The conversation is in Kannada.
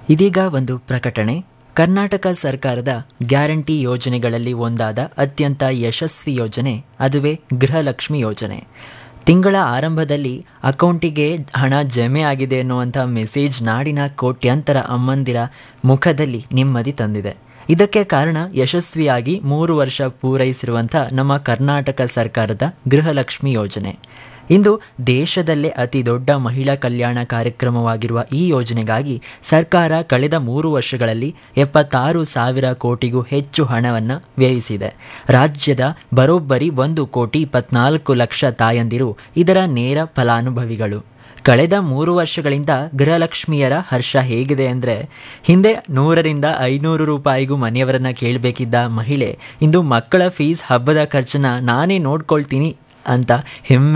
ಇದೀಗ ಒಂದು ಪ್ರಕಟಣೆ ಕರ್ನಾಟಕ ಸರ್ಕಾರದ ಗ್ಯಾರಂಟಿ ಯೋಜನೆಗಳಲ್ಲಿ ಒಂದಾದ ಅತ್ಯಂತ ಯಶಸ್ವಿ ಯೋಜನೆ ಅದುವೇ ಗೃಹಲಕ್ಷ್ಮಿ ಯೋಜನೆ ತಿಂಗಳ ಆರಂಭದಲ್ಲಿ ಅಕೌಂಟಿಗೆ ಹಣ ಜಮೆ ಆಗಿದೆ ಎನ್ನುವಂಥ ಮೆಸೇಜ್ ನಾಡಿನ ಕೋಟ್ಯಾಂತರ ಅಮ್ಮಂದಿರ ಮುಖದಲ್ಲಿ ನೆಮ್ಮದಿ ತಂದಿದೆ ಇದಕ್ಕೆ ಕಾರಣ ಯಶಸ್ವಿಯಾಗಿ ಮೂರು ವರ್ಷ ಪೂರೈಸಿರುವಂಥ ನಮ್ಮ ಕರ್ನಾಟಕ ಸರ್ಕಾರದ ಗೃಹಲಕ್ಷ್ಮಿ ಯೋಜನೆ ಇಂದು ದೇಶದಲ್ಲೇ ಅತಿ ದೊಡ್ಡ ಮಹಿಳಾ ಕಲ್ಯಾಣ ಕಾರ್ಯಕ್ರಮವಾಗಿರುವ ಈ ಯೋಜನೆಗಾಗಿ ಸರ್ಕಾರ ಕಳೆದ ಮೂರು ವರ್ಷಗಳಲ್ಲಿ ಎಪ್ಪತ್ತಾರು ಸಾವಿರ ಕೋಟಿಗೂ ಹೆಚ್ಚು ಹಣವನ್ನು ವ್ಯಯಿಸಿದೆ ರಾಜ್ಯದ ಬರೋಬ್ಬರಿ ಒಂದು ಕೋಟಿ ಇಪ್ಪತ್ನಾಲ್ಕು ಲಕ್ಷ ತಾಯಂದಿರು ಇದರ ನೇರ ಫಲಾನುಭವಿಗಳು ಕಳೆದ ಮೂರು ವರ್ಷಗಳಿಂದ ಗೃಹಲಕ್ಷ್ಮಿಯರ ಹರ್ಷ ಹೇಗಿದೆ ಅಂದರೆ ಹಿಂದೆ ನೂರರಿಂದ ಐನೂರು ರೂಪಾಯಿಗೂ ಮನೆಯವರನ್ನ ಕೇಳಬೇಕಿದ್ದ ಮಹಿಳೆ ಇಂದು ಮಕ್ಕಳ ಫೀಸ್ ಹಬ್ಬದ ಖರ್ಚನ್ನ ನಾನೇ ನೋಡ್ಕೊಳ್ತೀನಿ ಅಂತ ಹೆಮ್ಮೆ